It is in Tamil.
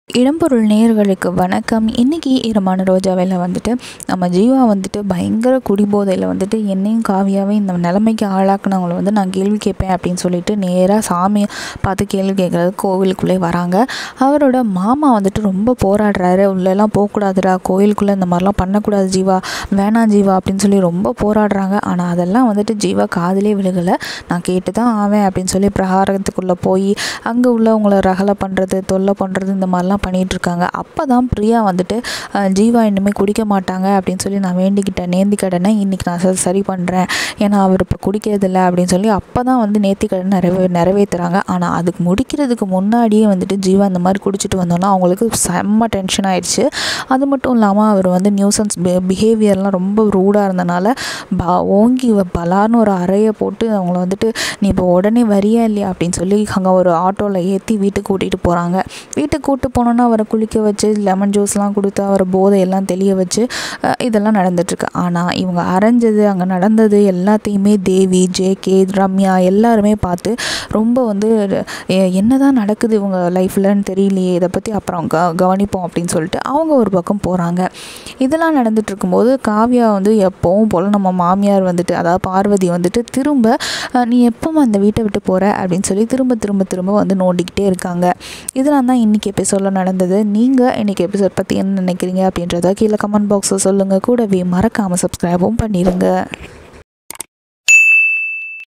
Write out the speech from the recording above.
இடம்பொருள் நேயர்களுக்கு வணக்கம் இன்றைக்கி ஈரமான ரோஜாவில் வந்துட்டு நம்ம ஜீவா வந்துட்டு பயங்கர குடிபோதையில் வந்துட்டு என்னையும் காவியாவே இந்த நிலைமைக்கு ஆளாக்குனவங்கள வந்து நான் கேள்வி கேட்பேன் அப்படின்னு சொல்லிட்டு நேராக சாமியை பார்த்து கேள்வி கேட்குறது கோவிலுக்குள்ளே வராங்க அவரோட மாமா வந்துட்டு ரொம்ப போராடுறாரு உள்ளெல்லாம் போகக்கூடாதுடா கோயிலுக்குள்ளே இந்த மாதிரிலாம் பண்ணக்கூடாது ஜீவா வேணாம் ஜீவா அப்படின்னு சொல்லி ரொம்ப போராடுறாங்க ஆனால் அதெல்லாம் வந்துட்டு ஜீவா காதிலே விழுகலை நான் கேட்டு தான் ஆவேன் அப்படின்னு சொல்லி பிரகாரத்துக்குள்ளே போய் அங்கே உள்ளவங்கள ரகலை பண்ணுறது தொல்லை பண்ணுறது இந்த மாதிரிலாம் பண்ணிகிட்டு இருக்காங்க அப்போ தான் பிரியா வந்துட்டு அஹ், ஜீவா இனிமேல் குடிக்க மாட்டாங்க அப்படின்னு சொல்லி நான் வேண்டிக்கிட்டேன் நேர்த்தி கடனை இன்றைக்கி நான் ச- சரி பண்ணுறேன் ஏன்னா அவர் இப்போ குடிக்கிறதில்ல அப்படின்னு சொல்லி அப்போ தான் வந்து நேர்த்தி கடன் நிறைவே நிறைவேற்றுறாங்க ஆனால் அதுக்கு முடிக்கிறதுக்கு முன்னாடியே வந்துட்டு ஜீவா இந்த மாதிரி குடிச்சிட்டு வந்தோன்னா அவங்களுக்கு செம்ம டென்ஷன் ஆயிடுச்சு அது மட்டும் இல்லாமல் அவர் வந்து நியூசன்ஸ் பிஹேவியர்லாம் ரொம்ப ரூடாக இருந்தனால பா ஓங்கி வ- பலார்னு ஒரு அறையை போட்டு அவங்கள வந்துட்டு நீ இப்போ உடனே வரியா இல்லையா அப்படின்னு சொல்லி அங்கே ஒரு ஆட்டோவில் ஏற்றி வீட்டுக்கு கூட்டிகிட்டு போகிறாங்க வீட்டுக்கு கூப்பிட்டு போனோன்னா அவரை குளிக்க வச்சு லெமன் ஜூஸ்லாம் கொடுத்து அவரை போதை எல்லாம் தெளிய வச்சு அஹ், இதெல்லாம் நடந்துட்டுருக்கு ஆனால் இவங்க அரைஞ்சது அங்கே நடந்தது எல்லாத்தையுமே தேவி ஜேகே ரம்யா எல்லாருமே பார்த்து ரொம்ப வந்து எ- என்னதான் நடக்குது இவங்க லைஃப்லன்னு தெரியலையே இதை பற்றி அப்புறம் க கவனிப்போம் அப்படின்னு சொல்லிட்டு அவங்க ஒரு பக்கம் போகிறாங்க இதெல்லாம் நடந்துட்டு இருக்கும்போது காவ்யா வந்து எப்போவும் போல் நம்ம மாமியார் வந்துட்டு அதாவது பார்வதி வந்துட்டு திரும்ப அஹ், நீ எப்போம்மா இந்த வீட்டை விட்டு போகிற அப்படின்னு சொல்லி திரும்ப திரும்ப திரும்ப வந்து நோண்டிக்கிட்டே இருக்காங்க இதெல்லாம் தான் இன்றைக்கி எபிசோடில் நடந்தது நீங்கள் இன்றைக்கி எபிசோட் பற்றி என்ன நினைக்கிறீங்க அப்படின்றத கீழே கமெண்ட் பாக்ஸில் சொல்லுங்கள் கூடவே மறக்காமல் சப்ஸ்கிரைபும் பண்ணிடுங்க